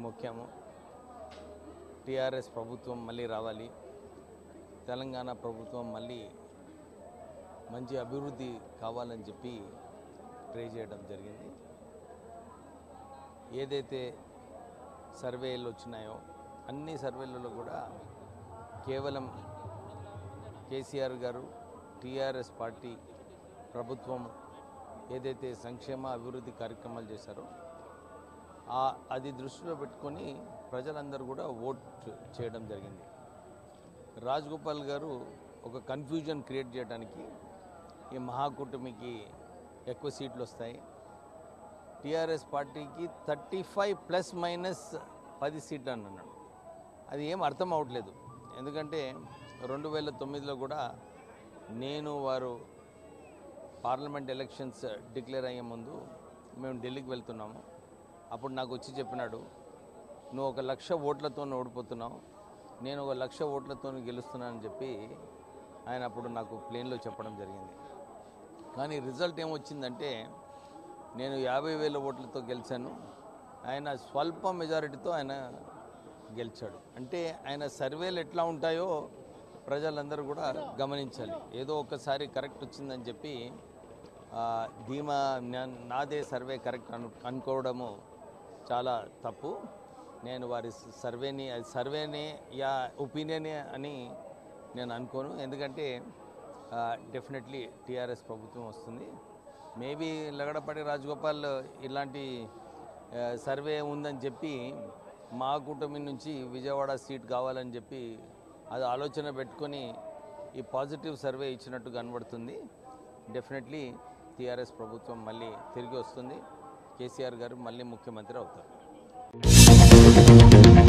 మొక్కాము TRS ప్రభుత్వం మళ్ళీ రావాలి తెలంగాణ ప్రభుత్వం మళ్ళీ మంచి అభివృద్ధి కావాలని చెప్పి ప్రే చేయడం జరిగింది ఏదైతే సర్వేలు వచ్చినాయో అన్ని సర్వేలలో కూడా కేవలం కేసీఆర్ గారు టీఆర్ఎస్ పార్టీ ప్రభుత్వం ఏదైతే సంక్షేమ అభివృద్ధి కార్యక్రమాలు చేశారో ఆ అది దృష్టిలో పెట్టుకొని ప్రజలందరూ కూడా ఓట్ చేయడం జరిగింది రాజగోపాల్ గారు ఒక కన్ఫ్యూజన్ క్రియేట్ చేయడానికి ఈ మహాకూటమికి ఎక్కువ సీట్లు వస్తాయి టీఆర్ఎస్ పార్టీకి థర్టీ ఫైవ్ ప్లస్ మైనస్ పది సీట్లు అని అన్నాడు అది ఏం అర్థం అవట్లేదు ఎందుకంటే రెండు వేల తొమ్మిదిలో కూడా నేను వారు పార్లమెంట్ ఎలక్షన్స్ డిక్లేర్ అయ్యే ముందు మేము ఢిల్లీకి వెళ్తున్నాము అప్పుడు నాకు వచ్చి చెప్పినాడు నువ్వు ఒక లక్ష ఓట్లతో ఓడిపోతున్నావు నేను ఒక లక్ష ఓట్లతో గెలుస్తున్నానని చెప్పి ఆయన అప్పుడు నాకు ప్లేన్లో చెప్పడం జరిగింది కానీ రిజల్ట్ ఏమొచ్చిందంటే నేను యాభై వేల ఓట్లతో గెలిచాను ఆయన స్వల్ప మెజారిటీతో ఆయన గెలిచాడు అంటే ఆయన సర్వేలు ఎట్లా ఉంటాయో ప్రజలందరూ కూడా గమనించాలి ఏదో ఒకసారి కరెక్ట్ వచ్చిందని చెప్పి ఆ, ధీమా నా- నాదే సర్వే కరెక్ట్ అను అనుకోవడము చాలా తప్పు నేను వారి సర్వేని అది సర్వేనే యా ఒపీనియనే అని నేను అనుకోను ఎందుకంటే డెఫినెట్లీ టీఆర్ఎస్ ప్రభుత్వం వస్తుంది మేబీ లగడపాటి రాజగోపాల్ ఇలాంటి ఆ, సర్వే ఉందని చెప్పి మా కూటమి నుంచి విజయవాడ సీట్ కావాలని చెప్పి అది ఆలోచన పెట్టుకొని ఈ పాజిటివ్ సర్వే ఇచ్చినట్టు కనబడుతుంది డెఫినెట్లీ టీఆర్ఎస్ ప్రభుత్వం మళ్ళీ తిరిగి వస్తుంది కేసీఆర్ గారు మళ్ళీ ముఖ్యమంత్రి అవుతారు